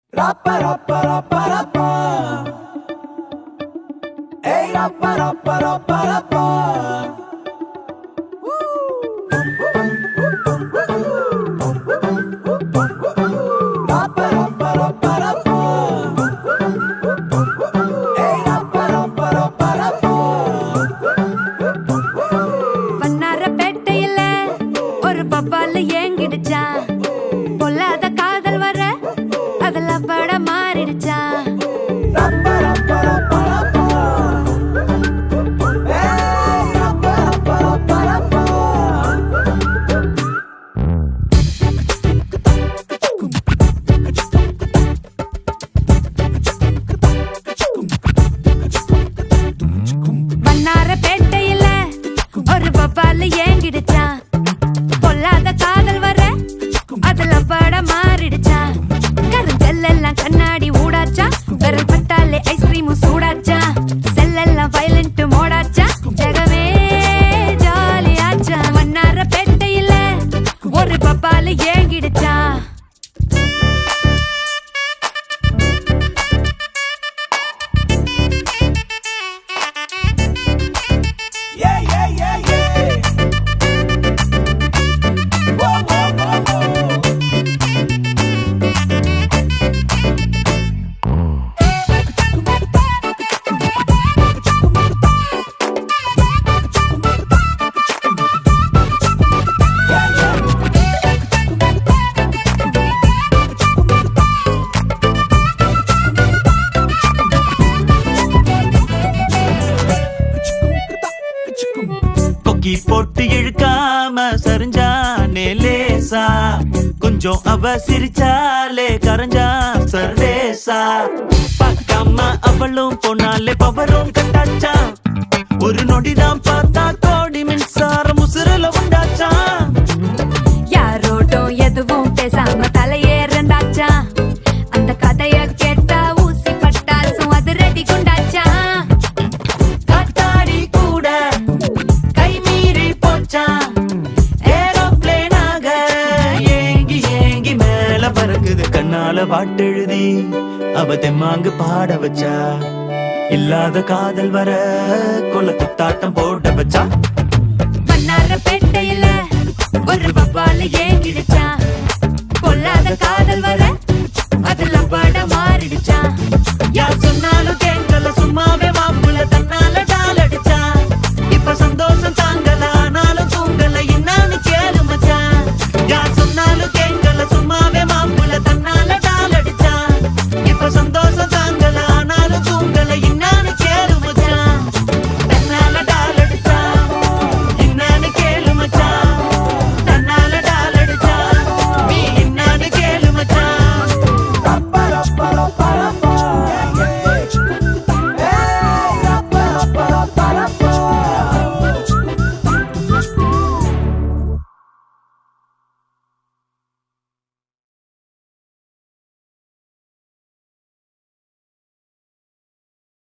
Rappa, rappa, rappa, rappa. Hey, rappa, rappa, rappa, rappa. Rappa, rappa, rappa, rappa. Hey, rappa, rappa, rappa, rappa. வண்ணாரப்பேட்டையில ஒரு பப்பால ஏங்கிடுச்சா பொல்லாத காதல் வர அதுல பட மாறிடுச்சா Rappa, rappa, rappa, rappa. Hey, rappa, rappa, rappa, rappa. வண்ணாரப்பேட்டையில ஒரு பப்பால ஏங்கிடுச்சா பொல்லாத காதல் வர அதுல பட மாறிடுச்சா கருங்கல்லெல்லாம் கண்ணாடி ஊடாச்சா விரல் பட்டாலே ஐஸ்கிரீமும் சூடாச்சா செல்லெல்லாம் வயலண்ட் மோடாச்சா ஜெகமே ஜாலியாச்சா வண்ணாரப்பேட்டையில ஒரு பப்பால ஏங்கிடுச்சா Yeah, yeah, yeah, yeah. Whoa, whoa, whoa, whoa. கொக்கி போட்டு இழுக்காம சரிஞ்சானே லேசா கொஞ்சம் அவ சிரிச்சாலே கரைஞ்சா சர்வேசா பார்க்காம அவளும் போனாலே பவரும் கட்டாச்சா ஒரு நொடிதான் பார்த்தா கோடி மின்சாரம் உசுரல உண்டாச்சா யாரோடும் எதுவும் பேசாம தலையேறந்தாச்சா அந்த கதைய கேட்டா ஊசி பட்டாசும் அது ரெடி குண்டாச்சா காத்தாடி கூட கை மீறி போச்சா ஏரோப்ளேனாக ஏங்கி ஏங்கி மேல பறக்குது கண்ணால பாட்டெழுதி அவ தெம்மாங்கு பாட வச்சா இல்லாத காதல் வர கொல குத்தாட்டம் போட வச்சா மன்னார பேட்டையில ஒரு பப்பால ஏங்கிடுச்சா பொல்லாத காதல் வர அதுல பட மாறிடுச்சா யார் சொன்னாலும் கேட்கல சும்மா